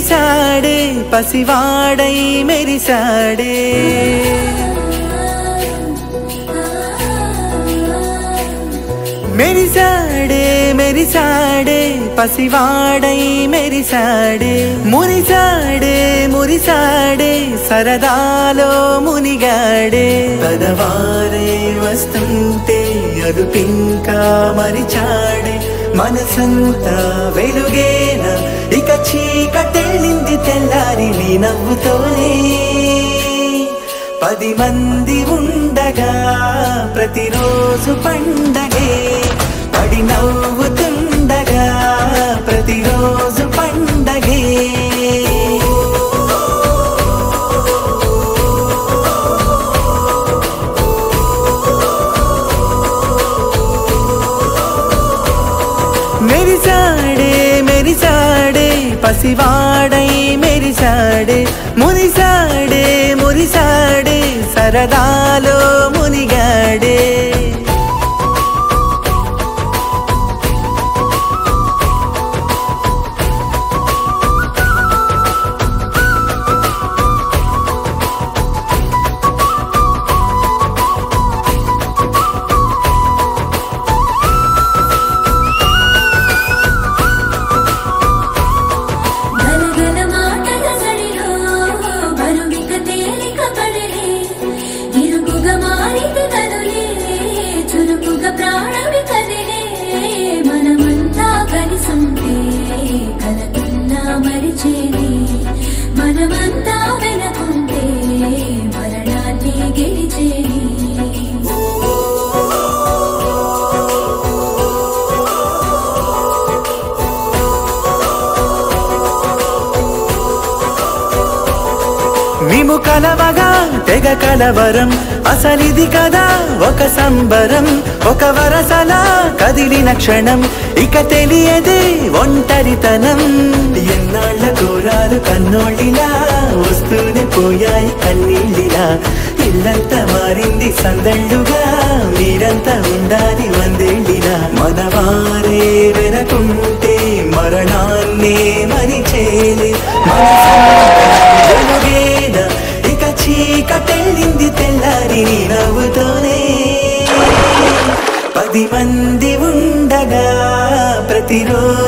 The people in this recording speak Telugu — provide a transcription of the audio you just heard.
మెరిసాడే పసివాడై మెరిసాడే మెరిసాడే మెరిసాడే పసివాడై మెరిసాడే మురిసాడే మురిసాడే సరదాలో మునిగాడే పదవారే వస్తుంటే అదుపింకా మరిచాడే మనసంతా వెలుగేన ఇక చీకటెళ్ళింది తెల్లారి నీ నవ్వుతోనే పది మంది ఉండగా ప్రతిరోజు పండగే పడి నవ్వుతుండగా ప్రతిరోజు పండగే మెరిసాడే మెరిసాడే పసివాడై మెరిసాడే మురిసాడే మురిసాడే సరదాలో మునిగాడే గలగల మాటల సడిలో బరువిక తేలిక పడలే ఇరుగుగా మారితే కదులే చురుకుగా ప్రాణవి కదిలే మనమంతా కలిసుంటే కలకున్నా మరిచేది మనమంతా వెనకుంటే మరణాన్ని గెలిచేది మేము కలవగా తెగ కలవరం అసలిది కదా ఒక సంబరం ఒక వరసలా కదిలిన క్షణం ఇక తెలియదే ఒంటరితనం ఎన్నాళ్ళ కోరాలు కన్నోళ్ళిలా వస్తూనే పోయాయి కన్నీళ్ళిలా ఇల్లంతా మారింది సందళ్ళుగా మీరంతా ఉండాలి వందేళ్ళిలా మనవారే వెనకుంటే మరణాన్నే మరిచేలే వెలుగేన ఇక చీకటెళ్ళింది తెల్లారి నీ నవ్వుతోనే పది మంది ఉండగా ప్రతిరోజు